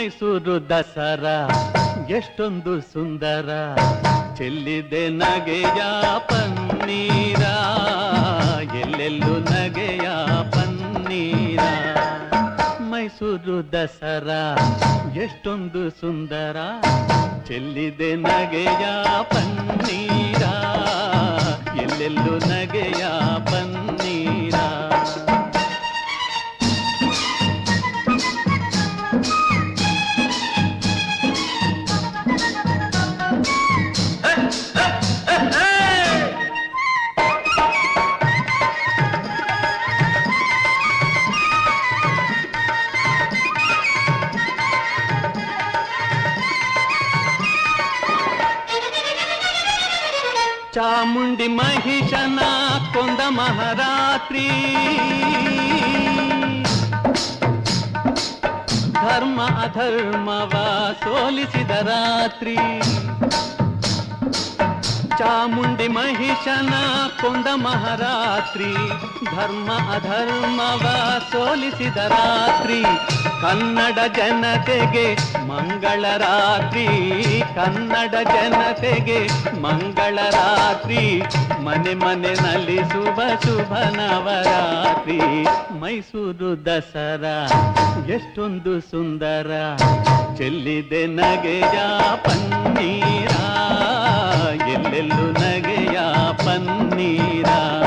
ಮೈಸೂರು ದಸರಾ ಎಷ್ಟೊಂದು ಸುಂದರ ಚೆಲ್ಲಿದೆ ನಗೆಯ ಪನ್ನೀರ ಎಲ್ಲೆಲ್ಲೂ ನಗೆಯ ಪನ್ನೀರ ಮೈಸೂರು ದಸರಾ ಎಷ್ಟೊಂದು ಸುಂದರ ಚೆಲ್ಲಿದೆ ನಗೆಯ ಪನ್ನೀರ ಎಲ್ಲೆಲ್ಲೂ ನಗೆಯ ಪನ್ನೀರ ಚಾಮುಂಡಿ ಮಹಿಷನ ಕೊಂದ ಮಹಾರಾತ್ರಿ ಧರ್ಮ ಅಧರ್ಮವ ಸೋಲಿಸಿದ ರಾತ್ರಿ ಚಾಮುಂಡಿ ಮಹಿಷನ ಕೊಂದ ಮಹಾರಾತ್ರಿ ಧರ್ಮ ಅಧರ್ಮವ ಸೋಲಿಸಿದ ರಾತ್ರಿ ಕನ್ನಡ ಜನತೆಗೆ ಮಂಗಳ ರಾತ್ರಿ ಕನ್ನಡ ಜನತೆಗೆ ಮಂಗಳ ರಾತ್ರಿ ಮನೆ ಮನೆ ನಲಿಸುವ ಶುಭ ನವರಾತ್ರಿ ಮೈಸೂರು ದಸರಾ ಎಷ್ಟೊಂದು ಸುಂದರ ಚೆಲ್ಲಿದೆ ನಗೆಯ ಪನ್ನೀರ ಎಲ್ಲೆಲ್ಲೂ ನಗೆಯ ಪನ್ನೀರ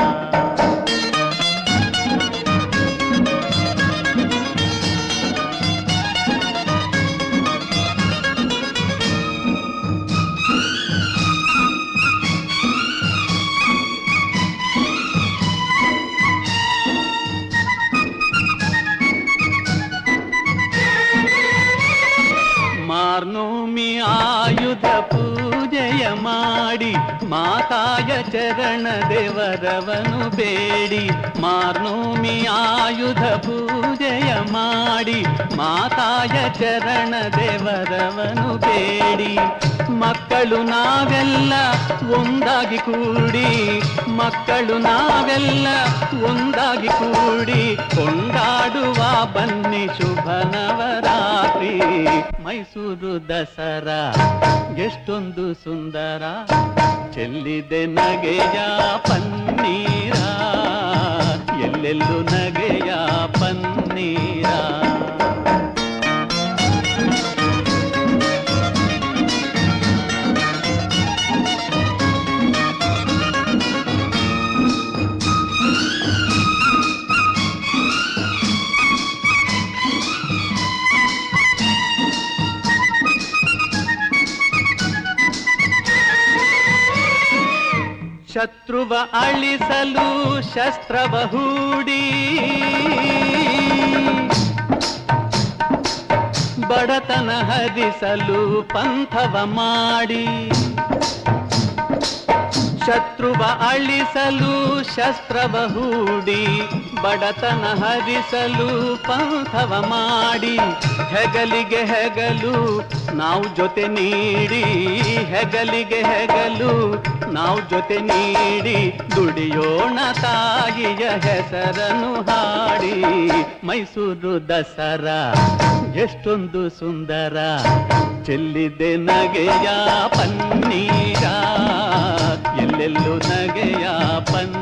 ಮಾರ್ನೋಮಿ ಆಯುಧ ಪೂಜೆಯ ಮಾಡಿ ಮಾತಾಯ ಚರಣ ದೇವರವನು ಬೇಡಿ ಮಾರ್ನೋಮಿ ಆಯುಧ ಪೂಜೆಯ ಮಾಡಿ ಮಾತಾಯ ಚರಣ ದೇವರವನು ಬೇಡಿ ಮಕ್ಕಳು ನಾವೆಲ್ಲ ಒಂದಾಗಿ ಕೂಡಿ ಮಕ್ಕಳು ನಾವೆಲ್ಲ ಒಂದಾಗಿ ಕೂಡಿ ಕೊಂಡಾಡುವ ಬನ್ನಿ ಶುಭ ನವರಾತ್ರಿ ಮೈಸೂರು ದಸರಾ ಎಷ್ಟೊಂದು ಸುಂದರ ಚೆಲ್ಲಿದೆ ನಗೆಯ ಪನ್ನೀರ ಎಲ್ಲೆಲ್ಲೂ ನಗೆಯ ಪನ್ನೀರ ಶತ್ರುವ ಅಳಿಸಲು ಶಸ್ತ್ರವ ಹೂಡಿ ಬಡತನ ಹರಿಸಲು ಪಂಥವ ಮಾಡಿ ಶತ್ರುವ ಅಳಿಸಲು ಶಸ್ತ್ರವ ಹೂಡಿ ಬಡತನ ಹರಿಸಲು ಪಂಥವ ಮಾಡಿ ಹೆಗಲಿಗೆ ಹೆಗಲು ನಾವು ಜೊತೆ ನೀಡಿ ಹೆಗಲಿಗೆ ಹೆಗಲು ನಾವು ಜೊತೆ ನೀಡಿ ದುಡಿಯೋಣ ತಾಯಿಯ ಹೆಸರನ್ನು ಹಾಡಿ ಮೈಸೂರು ದಸರಾ ಎಷ್ಟೊಂದು ಸುಂದರ ಚೆಲ್ಲಿದೆ ನಗೆಯ ಪನ್ನೀರ ಎಲ್ಲೆಲ್ಲೂ ನಗೆಯ ಪನ್ನೀರ